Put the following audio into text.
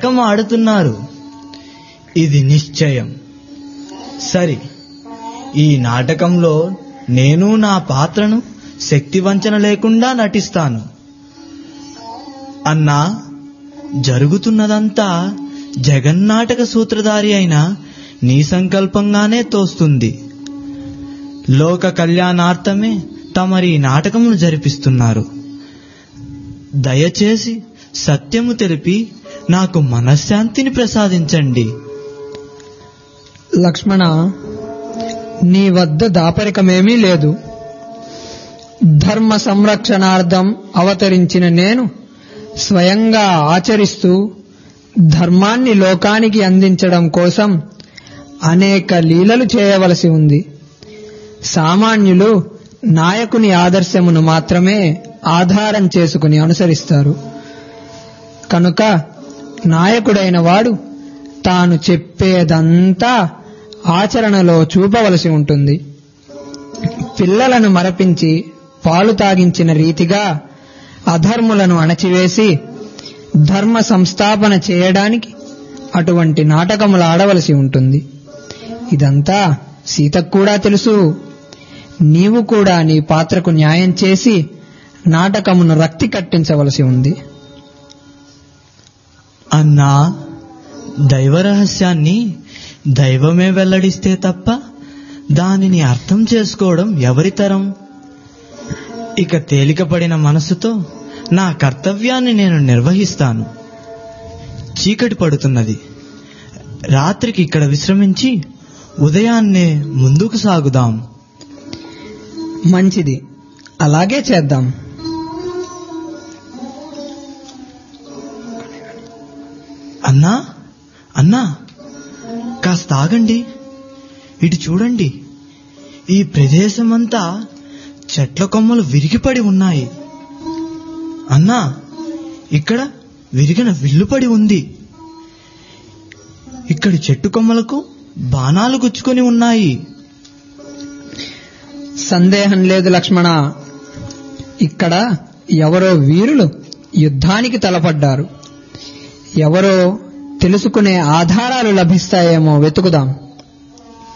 నాటకం ఆడుతున్నారు ఇది నిశ్చయం సరి ఈ నాటకంలో నేను నా పాత్రను శక్తివంచన లేకుండా నటిస్తాను అన్నా జరుగుతున్నదంతా జగన్నాటక సూత్రధారి అయిన నీ సంకల్పంగానే తోస్తుంది లోక కళ్యాణార్థమే తమరి ఈ నాటకమును జరిపిస్తున్నారు దయచేసి సత్యము తెలిపి నాకు మనశ్శాంతిని ప్రసాదించండి లక్ష్మణ నీ వద్ద దాపరికమేమీ లేదు ధర్మ సంరక్షణార్థం అవతరించిన నేను స్వయంగా ఆచరిస్తూ ధర్మాన్ని లోకానికి అందించడం కోసం అనేక లీలలు చేయవలసి ఉంది సామాన్యులు నాయకుని ఆదర్శమును మాత్రమే ఆధారం చేసుకుని అనుసరిస్తారు కనుక నాయకుడైన వాడు తాను చెప్పేదంతా ఆచరణలో చూపవలసి ఉంటుంది పిల్లలను మరపించి పాలు తాగించిన రీతిగా అధర్ములను అణచివేసి ధర్మ సంస్థాపన చేయడానికి అటువంటి నాటకములు ఆడవలసి ఉంటుంది ఇదంతా సీతకు కూడా తెలుసు నీవు కూడా నీ పాత్రకు న్యాయం చేసి నాటకమును రక్తి కట్టించవలసి ఉంది అన్నా దైవ రహస్యాన్ని దైవమే వెల్లడిస్తే తప్ప దానిని అర్థం చేసుకోవడం ఎవరి తరం ఇక తేలికపడిన మనసుతో నా కర్తవ్యాన్ని నేను నిర్వహిస్తాను చీకటి పడుతున్నది రాత్రికి ఇక్కడ విశ్రమించి ఉదయాన్నే ముందుకు సాగుదాం మంచిది అలాగే చేద్దాం అన్నా అన్నా కాస్త ఆగండి ఇటు చూడండి ఈ ప్రదేశమంతా చెట్ల కొమ్మలు విరిగిపడి ఉన్నాయి అన్నా ఇక్కడ విరిగిన విల్లుపడి ఉంది ఇక్కడి చెట్టు కొమ్మలకు బాణాలు గుచ్చుకొని ఉన్నాయి సందేహం లేదు లక్ష్మణ ఇక్కడ ఎవరో వీరులు యుద్ధానికి తలపడ్డారు ఎవరో తెలుసుకునే ఆధారాలు లభిస్తాయేమో వెతుకుదాం